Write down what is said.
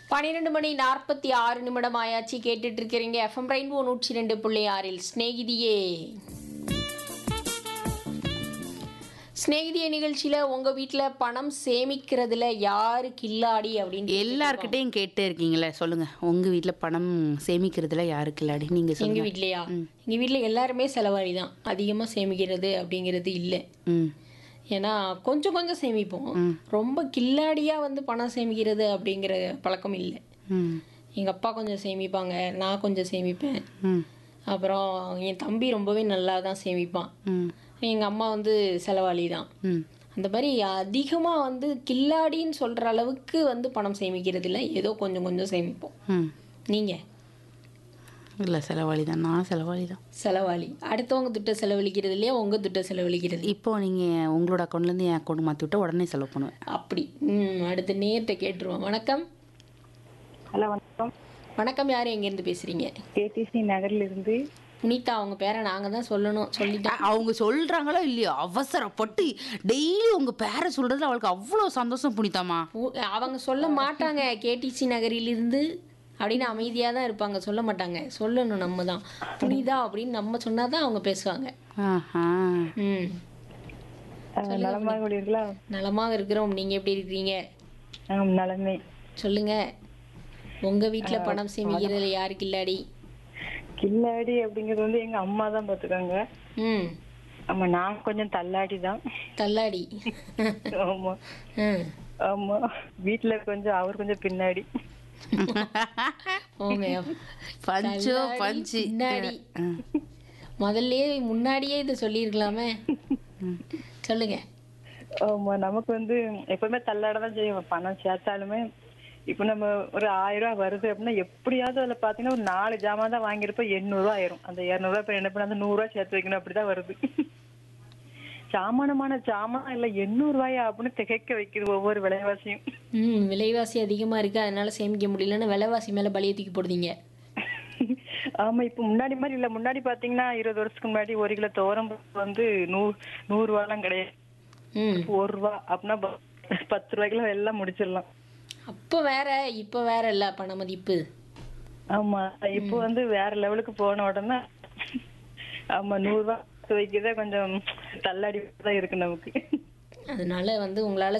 பன்னிரெண்டு மணி நாற்பத்தி ஆறு நிமிடம் ஆயாச்சு கேட்டுட்டு இருக்கிறீங்க எஃப்எம் ரெயின்போ நூற்றி ரெண்டு புள்ளி ஆறில் ஸ்நேகிதியே ஸ்நேகிதிய நிகழ்ச்சியில உங்க வீட்ல பணம் சேமிக்கிறதுல யாரு கில்லாடி அப்படின்னு எல்லார்கிட்டையும் கேட்டே இருக்கீங்களே சொல்லுங்க உங்க வீட்ல பணம் சேமிக்கிறதுல யாருக்கு இல்லாடி நீங்க எங்க சொல்லுங்க வீட்லயா எங்க வீட்ல எல்லாருமே செலவாளி தான் அதிகமா சேமிக்கிறது அப்படிங்கிறது இல்லை ம் ஏன்னா கொஞ்சம் கொஞ்சம் சேமிப்போம் ரொம்ப கில்லாடியா வந்து பணம் சேமிக்கிறது அப்படிங்கிற பழக்கம் இல்லை ம் எங்கள் அப்பா கொஞ்சம் சேமிப்பாங்க நான் கொஞ்சம் சேமிப்பேன் ம் அப்புறம் என் தம்பி ரொம்பவே நல்லா தான் சேமிப்பான் ம் எங்கள் அம்மா வந்து செலவாளி தான் ம் அந்த மாதிரி அதிகமாக வந்து கில்லாடின்னு சொல்கிற அளவுக்கு வந்து பணம் சேமிக்கிறது இல்லை ஏதோ கொஞ்சம் கொஞ்சம் சேமிப்போம் ம் நீங்கள் இல்லை செலவாளி தான் நான் செலவாளி தான் செலவாளி அடுத்தவங்க திட்ட செலவழிக்கிறது இல்லையா உங்கள் திட்ட செலவழிக்கிறது இப்போ நீங்கள் உங்களோட அக்கௌண்ட்லேருந்து என் அக்கௌண்ட் மாற்றி விட்டா உடனே செலவு பண்ணுவேன் அப்படி ம் அடுத்து நேர்கிட்ட கேட்டுருவோம் வணக்கம் ஹலோ வணக்கம் வணக்கம் யார் எங்கேருந்து பேசுகிறீங்க கேடிசி நகர்ல இருந்து புனிதா அவங்க பேரை நாங்கள் தான் சொல்லணும் சொல்லிட்டேன் அ- அவங்க சொல்றாங்களோ இல்லையோ அவசரப்பட்டு டெய்லி உங்க பேரை சொல்றதுல அவளுக்கு அவ்வளோ சந்தோஷம் புனிதாமா ஊ- அவங்க சொல்ல மாட்டாங்க கேடிசி நகரிலிருந்து அப்படின்னு அமைதியாக தான் இருப்பாங்க சொல்ல மாட்டாங்க சொல்லணும் நம்ம தான் புனிதா அப்படின்னு நம்ம சொன்னால் தான் அவங்க பேசுவாங்க ஆஹா ம் அஹ், நலமாக உள்ளீர்களா நலமாக இருக்கிறோம் நீங்கள் எப்படி இருக்கிறீங்க ஆம் நலமே சொல்லுங்க உங்கள் வீட்டில் பணம் சேமிக்கிறதுல யாருக்கு இல்லாடி கில்லாடி அப்படிங்கிறது வந்து எங்க அம்மா தான் பாத்துக்காங்க ம் ஆமா நான் கொஞ்சம் தள்ளாடி தான் தள்ளாடி ஆமா ம் ஆமா வீட்டுல கொஞ்சம் அவர் கொஞ்சம் பின்னாடி போங்க பஞ்சோ தள்ளாடி, பஞ்சு பின்னாடி முதல்லயே முன்னாடியே இதை சொல்லியிருக்கலாமே சொல்லுங்க ஆமா நமக்கு வந்து எப்பவுமே தள்ளாட தான் செய்வோம் பணம் சேர்த்தாலுமே இப்போ நம்ம ஒரு ஆயிரம் ரூபாய் வருது அப்படின்னா எப்படியாவது அதுல பாத்தீங்கன்னா ஒரு நாலு ஜாமான் தான் வாங்கியிருப்போம் எண்ணூறு ரூபாய் ஆயிரும் அந்த இருநூறு ரூபாய் என்ன பண்ண அந்த நூறு ரூபாய் சேர்த்து வைக்கணும் அப்படிதான் வருது சாமானமான சாமான் இல்ல எண்ணூறு ரூபாயா அப்படின்னு திகைக்க வைக்குது ஒவ்வொரு விலைவாசியும் ம் விலைவாசி அதிகமாக இருக்குது அதனால சேமிக்க முடியலன்னு விலைவாசி மேலே பழிய தூக்கி போடுதீங்க ஆமா இப்ப முன்னாடி மாதிரி இல்ல முன்னாடி பாத்தீங்கன்னா இருபது வருஷத்துக்கு முன்னாடி ஒரு கிலோ துவரம் வந்து நூறு நூறு ரூபாய்லாம் கிடையாது ம் இப்ப ஒரு ரூபா அப்படின்னா ப- பத்து ரூபாய்க்குள்ள எல்லாம் முடிச்சிடலாம் அப்போ வேற இப்போ வேற இல்லை பண மதிப்பு ஆமா இப்போ வந்து வேற லெவலுக்கு போன உடனே ஆமா நூறு ரூபாய் வைக்கதே கொஞ்சம் தள்ளாடி தான் இருக்கு நமக்கு அதனால வந்து உங்களால்